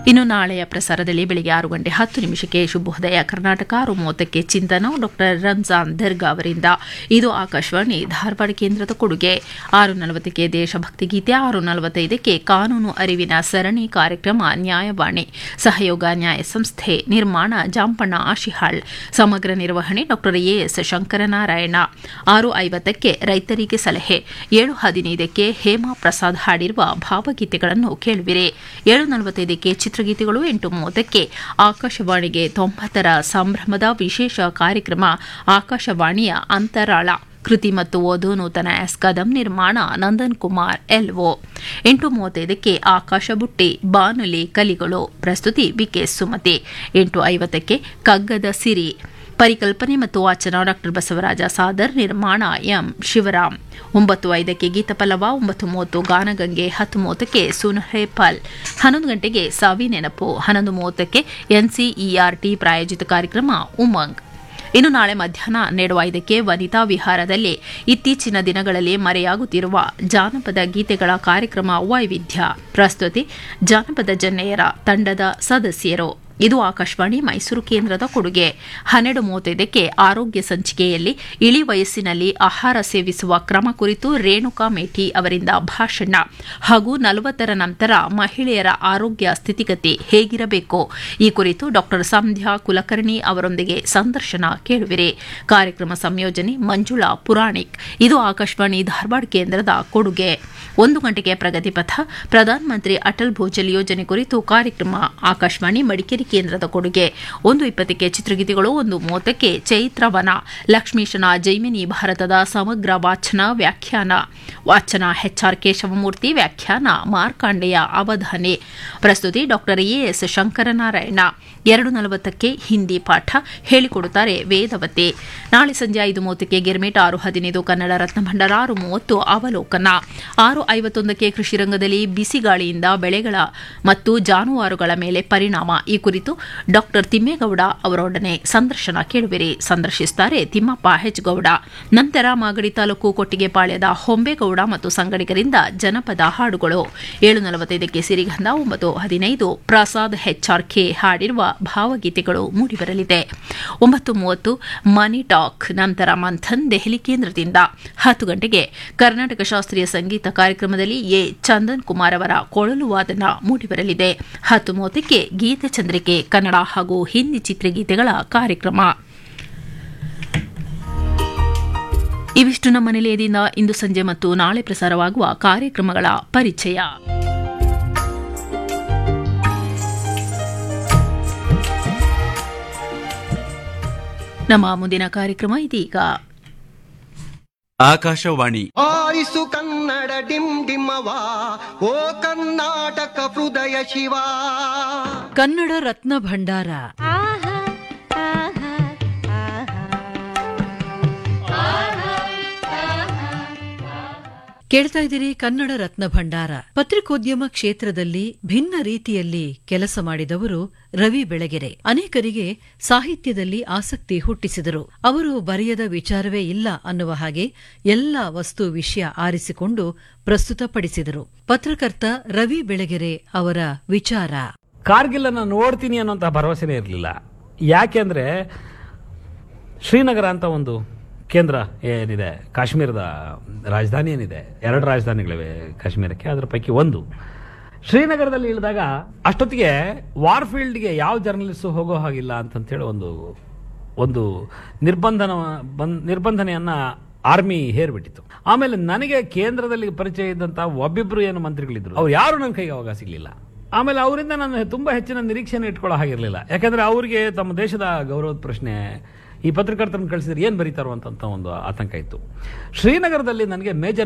ಇನ್ನು ನಾಳೆಯ ಪ್ರಸಾರದಲ್ಲಿ ಬೆಳಿಗ್ಗೆ ಆರು ಗಂಟೆ ಹತ್ತು ನಿಮಿಷಕ್ಕೆ ಶುಭೋದಯ ಕರ್ನಾಟಕ ಆರು ಮೂವತ್ತಕ್ಕೆ ಚಿಂತನ ಡಾಕ್ಟರ್ ರಂಜಾನ್ ದರ್ಗಾ ಅವರಿಂದ ಇದು ಆಕಾಶವಾಣಿ ಧಾರವಾಡ ಕೇಂದ್ರದ ಕೊಡುಗೆ ಆರು ನಲವತ್ತಕ್ಕೆ ದೇಶಭಕ್ತಿ ಗೀತೆ ಆರು ನಲವತ್ತೈದಕ್ಕೆ ಕಾನೂನು ಅರಿವಿನ ಸರಣಿ ಕಾರ್ಯಕ್ರಮ ನ್ಯಾಯವಾಣಿ ಸಹಯೋಗ ನ್ಯಾಯ ಸಂಸ್ಥೆ ನಿರ್ಮಾಣ ಜಾಂಪಣ್ಣ ಆಶಿಹಾಳ್ ಸಮಗ್ರ ನಿರ್ವಹಣೆ ಡಾಕ್ಟರ್ ಎಎಸ್ ಶಂಕರನಾರಾಯಣ ಆರು ಐವತ್ತಕ್ಕೆ ರೈತರಿಗೆ ಸಲಹೆ ಏಳು ಹದಿನೈದಕ್ಕೆ ಹೇಮಾ ಪ್ರಸಾದ್ ಹಾಡಿರುವ ಭಾವಗೀತೆಗಳನ್ನು ಕೇಳುವಿರಿ ಏಳು ನಲವತ್ತೈದಕ್ಕೆ ಚಿತ್ರಗೀತೆಗಳು ಎಂಟು ಮೂವತ್ತಕ್ಕೆ ಆಕಾಶವಾಣಿಗೆ ತೊಂಬತ್ತರ ಸಂಭ್ರಮದ ವಿಶೇಷ ಕಾರ್ಯಕ್ರಮ ಆಕಾಶವಾಣಿಯ ಅಂತರಾಳ ಕೃತಿ ಮತ್ತು ಓದು ನೂತನ ಎಸ್ಕದಂ ನಿರ್ಮಾಣ ನಂದನ್ ಕುಮಾರ್ ಎಲ್ಒ ಎಂಟು ಮೂವತ್ತೈದಕ್ಕೆ ಆಕಾಶ ಬುಟ್ಟಿ ಬಾನುಲಿ ಕಲಿಗಳು ಪ್ರಸ್ತುತಿ ಬಿಕೆ ಸುಮತಿ ಎಂಟು ಐವತ್ತಕ್ಕೆ ಕಗ್ಗದ ಸಿರಿ ಪರಿಕಲ್ಪನೆ ಮತ್ತು ವಾಚನ ಡಾಕ್ಟರ್ ಬಸವರಾಜ ಸಾದರ್ ನಿರ್ಮಾಣ ಎಂ ಶಿವರಾಮ್ ಒಂಬತ್ತು ಐದಕ್ಕೆ ಗೀತಪಲ್ಲವ ಒಂಬತ್ತು ಮೂವತ್ತು ಗಾನಗಂಗೆ ಹತ್ತು ಮೂವತ್ತಕ್ಕೆ ಸುನಹೆ ಪಲ್ ಹನ್ನೊಂದು ಗಂಟೆಗೆ ಸಾವಿ ನೆನಪು ಹನ್ನೊಂದು ಮೂವತ್ತಕ್ಕೆ ಎನ್ಸಿಇಆರ್ಟಿ ಪ್ರಾಯೋಜಿತ ಕಾರ್ಯಕ್ರಮ ಉಮಂಗ್ ಇನ್ನು ನಾಳೆ ಮಧ್ಯಾಹ್ನ ಹನ್ನೆರಡು ಐದಕ್ಕೆ ವನಿತಾ ವಿಹಾರದಲ್ಲಿ ಇತ್ತೀಚಿನ ದಿನಗಳಲ್ಲಿ ಮರೆಯಾಗುತ್ತಿರುವ ಜಾನಪದ ಗೀತೆಗಳ ಕಾರ್ಯಕ್ರಮ ವೈವಿಧ್ಯ ಪ್ರಸ್ತುತಿ ಜಾನಪದ ಜನ್ನೆಯರ ತಂಡದ ಸದಸ್ಯರು ಇದು ಆಕಾಶವಾಣಿ ಮೈಸೂರು ಕೇಂದ್ರದ ಕೊಡುಗೆ ಹನ್ನೆರಡು ಮೂವತ್ತೈದಕ್ಕೆ ಆರೋಗ್ಯ ಸಂಚಿಕೆಯಲ್ಲಿ ಇಳಿ ವಯಸ್ಸಿನಲ್ಲಿ ಆಹಾರ ಸೇವಿಸುವ ಕ್ರಮ ಕುರಿತು ರೇಣುಕಾ ಮೇಟಿ ಅವರಿಂದ ಭಾಷಣ ಹಾಗೂ ನಲವತ್ತರ ನಂತರ ಮಹಿಳೆಯರ ಆರೋಗ್ಯ ಸ್ಥಿತಿಗತಿ ಹೇಗಿರಬೇಕು ಈ ಕುರಿತು ಡಾಕ್ಟರ್ ಸಂಧ್ಯಾ ಕುಲಕರ್ಣಿ ಅವರೊಂದಿಗೆ ಸಂದರ್ಶನ ಕೇಳುವಿರಿ ಕಾರ್ಯಕ್ರಮ ಸಂಯೋಜನೆ ಮಂಜುಳಾ ಪುರಾಣಿಕ್ ಇದು ಆಕಾಶವಾಣಿ ಧಾರವಾಡ ಕೇಂದ್ರದ ಕೊಡುಗೆ ಒಂದು ಗಂಟೆಗೆ ಪ್ರಗತಿ ಪಥ ಪ್ರಧಾನಮಂತ್ರಿ ಅಟಲ್ ಭೂಜಲ್ ಯೋಜನೆ ಕುರಿತು ಕಾರ್ಯಕ್ರಮ ಆಕಾಶವಾಣಿ ಮಡಿಕೇರಿ ಕೇಂದ್ರದ ಕೊಡುಗೆ ಒಂದು ಇಪ್ಪತ್ತಕ್ಕೆ ಚಿತ್ರಗೀತೆಗಳು ಒಂದು ಮೂವತ್ತಕ್ಕೆ ಚೈತ್ರವನ ಲಕ್ಷ್ಮೀಶನ ಜೈಮಿನಿ ಭಾರತದ ಸಮಗ್ರ ವಾಚನ ವ್ಯಾಖ್ಯಾನ ವಾಚನ ಎಚ್ಆರ್ ಕೇಶವಮೂರ್ತಿ ವ್ಯಾಖ್ಯಾನ ಮಾರ್ಕಾಂಡೆಯ ಅವಧಾನೆ ಪ್ರಸ್ತುತಿ ಡಾಕ್ಟರ್ ಎಎಸ್ ಶಂಕರನಾರಾಯಣ ಎರಡು ನಲವತ್ತಕ್ಕೆ ಹಿಂದಿ ಪಾಠ ಹೇಳಿಕೊಡುತ್ತಾರೆ ವೇದವತಿ ನಾಳೆ ಸಂಜೆ ಐದು ಮೂವತ್ತಕ್ಕೆ ಗಿರ್ಮಿಟ್ ಆರು ಹದಿನೈದು ಕನ್ನಡ ರತ್ನ ಭಂಡಾರ ಆರು ಮೂವತ್ತು ಅವಲೋಕನ ಆರು ಐವತ್ತೊಂದಕ್ಕೆ ಕೃಷಿ ರಂಗದಲ್ಲಿ ಬಿಸಿಗಾಳಿಯಿಂದ ಬೆಳೆಗಳ ಮತ್ತು ಜಾನುವಾರುಗಳ ಮೇಲೆ ಪರಿಣಾಮ ಈ ಕುರಿತು ಡಾಕ್ಟರ್ ತಿಮ್ಮೇಗೌಡ ಅವರೊಡನೆ ಸಂದರ್ಶನ ಕೇಳುವಿರಿ ಸಂದರ್ಶಿಸುತ್ತಾರೆ ತಿಮ್ಮಪ್ಪ ಹೆಚ್ಗೌಡ ನಂತರ ಮಾಗಡಿ ತಾಲೂಕು ಕೊಟ್ಟಿಗೆಪಾಳ್ಯದ ಹೊಂಬೇಗೌಡ ಮತ್ತು ಸಂಗಡಿಗರಿಂದ ಜನಪದ ಹಾಡುಗಳು ಏಳು ನಲವತ್ತೈದಕ್ಕೆ ಸಿರಿಗಂಧ ಒಂಬತ್ತು ಹದಿನೈದು ಪ್ರಸಾದ್ ಹೆಚ್ಆರ್ ಕೆ ಹಾಡಿರುವ ಭಾವಗೀತೆಗಳು ಮೂಡಿಬರಲಿದೆ ಒಂಬತ್ತು ಮೂವತ್ತು ಮನಿ ಟಾಕ್ ನಂತರ ಮಂಥನ್ ದೆಹಲಿ ಕೇಂದ್ರದಿಂದ ಹತ್ತು ಗಂಟೆಗೆ ಕರ್ನಾಟಕ ಶಾಸ್ತ್ರೀಯ ಸಂಗೀತ ಕಾರ್ಯಕ್ರಮದಲ್ಲಿ ಎ ಚಂದನ್ ಕುಮಾರ್ ಅವರ ಕೊಳಲು ವಾದನ ಮೂಡಿಬರಲಿದೆ ಹತ್ತು ಮೂವತ್ತಕ್ಕೆ ಗೀತೆ ಚಂದ್ರಿಕೆ ಕನ್ನಡ ಹಾಗೂ ಹಿಂದಿ ಚಿತ್ರಗೀತೆಗಳ ಕಾರ್ಯಕ್ರಮ ಇವಿಷ್ಟು ನಮ್ಮ ನಿಲಯದಿಂದ ಇಂದು ಸಂಜೆ ಮತ್ತು ನಾಳೆ ಪ್ರಸಾರವಾಗುವ ಕಾರ್ಯಕ್ರಮಗಳ ಪರಿಚಯ ನಮ್ಮ ಮುಂದಿನ ಕಾರ್ಯಕ್ರಮ ಇದೀಗ ಆಕಾಶವಾಣಿ ಆರಿಸು ಕನ್ನಡ ಡಿಮ್ ಡಿಮ್ಮವ ಓ ಕರ್ನಾಟಕ ಹೃದಯ ಶಿವ ಕನ್ನಡ ರತ್ನ ಭಂಡಾರ ಕೇಳ್ತಾ ಇದ್ದೀರಿ ಕನ್ನಡ ರತ್ನ ಭಂಡಾರ ಪತ್ರಿಕೋದ್ಯಮ ಕ್ಷೇತ್ರದಲ್ಲಿ ಭಿನ್ನ ರೀತಿಯಲ್ಲಿ ಕೆಲಸ ಮಾಡಿದವರು ರವಿ ಬೆಳಗೆರೆ ಅನೇಕರಿಗೆ ಸಾಹಿತ್ಯದಲ್ಲಿ ಆಸಕ್ತಿ ಹುಟ್ಟಿಸಿದರು ಅವರು ಬರೆಯದ ವಿಚಾರವೇ ಇಲ್ಲ ಅನ್ನುವ ಹಾಗೆ ಎಲ್ಲ ವಸ್ತು ವಿಷಯ ಆರಿಸಿಕೊಂಡು ಪ್ರಸ್ತುತಪಡಿಸಿದರು ಪತ್ರಕರ್ತ ರವಿ ಬೆಳಗೆರೆ ಅವರ ವಿಚಾರ ಕಾರ್ಗಿಲ್ ಅನ್ನ ನೋಡ್ತೀನಿ ಅನ್ನೋಂಥ ಭರವಸೆನೇ ಇರಲಿಲ್ಲ ಯಾಕೆಂದ್ರೆ ಶ್ರೀನಗರ ಅಂತ ಒಂದು ಕೇಂದ್ರ ಏನಿದೆ ಕಾಶ್ಮೀರದ ರಾಜಧಾನಿ ಏನಿದೆ ಎರಡು ರಾಜಧಾನಿಗಳಿವೆ ಕಾಶ್ಮೀರಕ್ಕೆ ಅದರ ಪೈಕಿ ಒಂದು ಶ್ರೀನಗರದಲ್ಲಿ ಇಳಿದಾಗ ಅಷ್ಟೊತ್ತಿಗೆ ವಾರ್ಫೀಲ್ಡ್ಗೆ ಯಾವ ಜರ್ನಲಿಸ್ಟ್ ಹೋಗೋ ಹಾಗಿಲ್ಲ ಅಂತಂತೇಳಿ ಒಂದು ಒಂದು ನಿರ್ಬಂಧನ ಬಂದ್ ನಿರ್ಬಂಧನೆಯನ್ನ ಆರ್ಮಿ ಹೇರ್ಬಿಟ್ಟಿತ್ತು ಆಮೇಲೆ ನನಗೆ ಕೇಂದ್ರದಲ್ಲಿ ಪರಿಚಯ ಇದ್ದಂತ ಒಬ್ಬಿಬ್ರು ಏನು ಮಂತ್ರಿಗಳಿದ್ರು ಅವ್ರು ಯಾರು ನನ್ನ ಕೈಗೆ ಅವಾಗ ಸಿಗ್ಲಿಲ್ಲ ಆಮೇಲೆ ಅವರಿಂದ ನಾನು ತುಂಬಾ ಹೆಚ್ಚಿನ ನಿರೀಕ್ಷೆನ ಇಟ್ಕೊಳ್ಳೋ ಹಾಗಿರ್ಲಿಲ್ಲ ಯಾಕಂದ್ರೆ ಅವರಿಗೆ ತಮ್ಮ ದೇಶದ ಗೌರವದ ಪ್ರಶ್ನೆ ಈ ಪತ್ರಕರ್ತರನ್ನು ಕಳಿಸಿದ್ರೆ ಏನು ಬರೀತಾರೋ ಅಂತ ಒಂದು ಆತಂಕ ಇತ್ತು ಶ್ರೀನಗರದಲ್ಲಿ ನನಗೆ ಮೇಜರ್